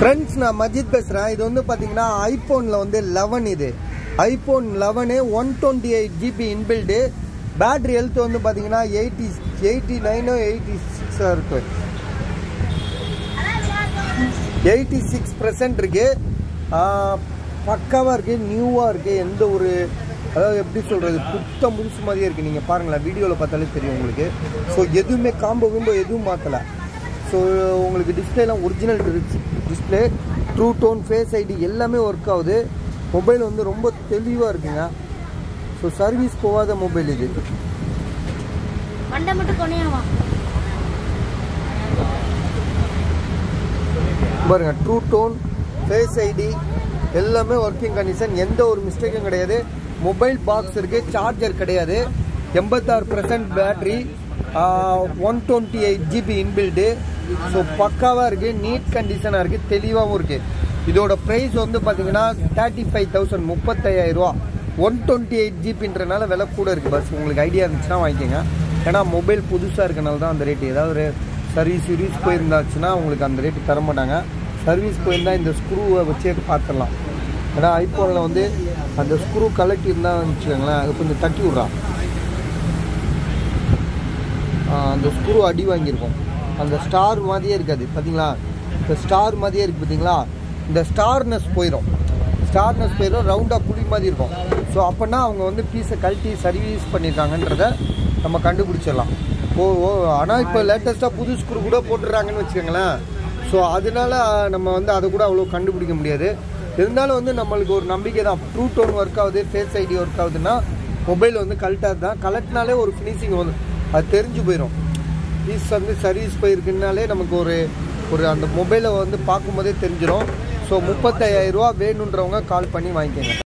friends நான் மஜித் பேசுகிறேன் இது வந்து பார்த்தீங்கன்னா ஐஃபோனில் வந்து லெவன் இது iPhone eleven one twenty eight GB inbuilt battery health வந்து பார்த்தீங்கன்னா எயிட்டி எயிட்டி நைனோ எயிட்டி சிக்ஸாக இருக்கு எயிட்டி சிக்ஸ் பர்சன்ட் இருக்கு பக்காவாக இருக்குது நியூவாக இருக்குது எந்த ஒரு அதாவது எப்படி சொல்கிறது புத்த முழுசு மாதிரியே இருக்குது நீங்கள் பாருங்களேன் வீடியோவில் பார்த்தாலே தெரியும் உங்களுக்கு ஸோ எதுவுமே காம்போ விம்போ எதுவும் மாற்றலை ஸோ உங்களுக்கு டிஸ்பிளேலாம் original display true tone face ID எல்லாமே ஒர்க் ஆகுது மொபைல் வந்து ரொம்ப தெளிவாக இருக்குங்க ஸோ சர்வீஸ் போகாத மொபைல் இது மண்டை மட்டும் கொனையாவா பாருங்க ட்ரூ டோன் ஃபேஸ் ஐடி எல்லாமே ஒர்க்கிங் கண்டிஷன் எந்த ஒரு மிஸ்டேக்கும் கிடையாது மொபைல் பாக்ஸ் இருக்கு சார்ஜர் கிடையாது எண்பத்தாறு percent battery one twenty eight GB inbuilt so பக்காவாக இருக்குது நீட் கண்டிஷனாக இருக்குது தெளிவாகவும் இருக்குது இதோட ப்ரைஸ் வந்து பார்த்தீங்கன்னா தேர்ட்டி ஃபைவ் தௌசண்ட் முப்பத்தையாயிரரூவா ஒன் டுவெண்ட்டி எயிட் ஜிபின்றனால விலை கூட இருக்குது பஸ் உங்களுக்கு ஐடியா இருந்துச்சுன்னா வாங்கிக்கோங்க ஏன்னா மொபைல் புதுசாக இருக்கனால தான் அந்த ரேட்டு ஏதாவது ஒரு சர்வீஸ் சர்வீஸ் போயிருந்தாச்சுன்னா உங்களுக்கு அந்த ரேட்டு தர மாட்டாங்க சர்வீஸ் போயிருந்தால் இந்த ஸ்க்ரூவை வச்சே பார்த்துடலாம் ஏன்னா ஐஃபோனில் வந்து அந்த ஸ்க்ரூ கலட்டி இருந்தால் வச்சுக்கோங்களேன் அது கொஞ்சம் தட்டி விட்றான் அந்த ஸ்க்ரூ அடி வாங்கியிருக்கும் அந்த ஸ்டார் மாதிரியே இருக்காது பார்த்தீங்களா இந்த ஸ்டார் மாதிரியே இருக்குது பார்த்தீங்களா இந்த ஸ்டார்னஸ் போயிடும் ஸ்டார்னஸ் போயிடும் ரவுண்டாக குழி மாதிரி இருக்கும் ஸோ அப்போனா அவங்க வந்து பீஸை கழட்டி சர்வீஸ் பண்ணியிருக்காங்கன்றத நம்ம கண்டுபிடிச்சிடலாம் ஓ ஓ ஆனால் இப்போ லேட்டஸ்ட்டாக புது ஸ்க்ரூ கூட போட்டுடுறாங்கன்னு வச்சுக்கோங்களேன் ஸோ அதனால நம்ம வந்து அதை கூட அவ்வளோ கண்டுபிடிக்க முடியாது இருந்தாலும் வந்து நம்மளுக்கு ஒரு நம்பிக்கை தான் ட்ரூ டோன் ஒர்க் ஆகுது ஃபேஸ் ஐடி ஒர்க் ஆகுதுன்னா மொபைல் வந்து கழட்டாது தான் கலட்டினாலே ஒரு ஃபினிஷிங் வந்து அது தெரிஞ்சு போயிடும் பீஸ் வந்து சர்வீஸ் போயிருக்குனாலே நமக்கு ஒரு ஒரு அந்த மொபைலை வந்து பார்க்கும்போதே தெரிஞ்சிடும் ஸோ முப்பத்தையாயிரரூவா வேணுன்றவங்க கால் பண்ணி வாங்கிக்கோங்க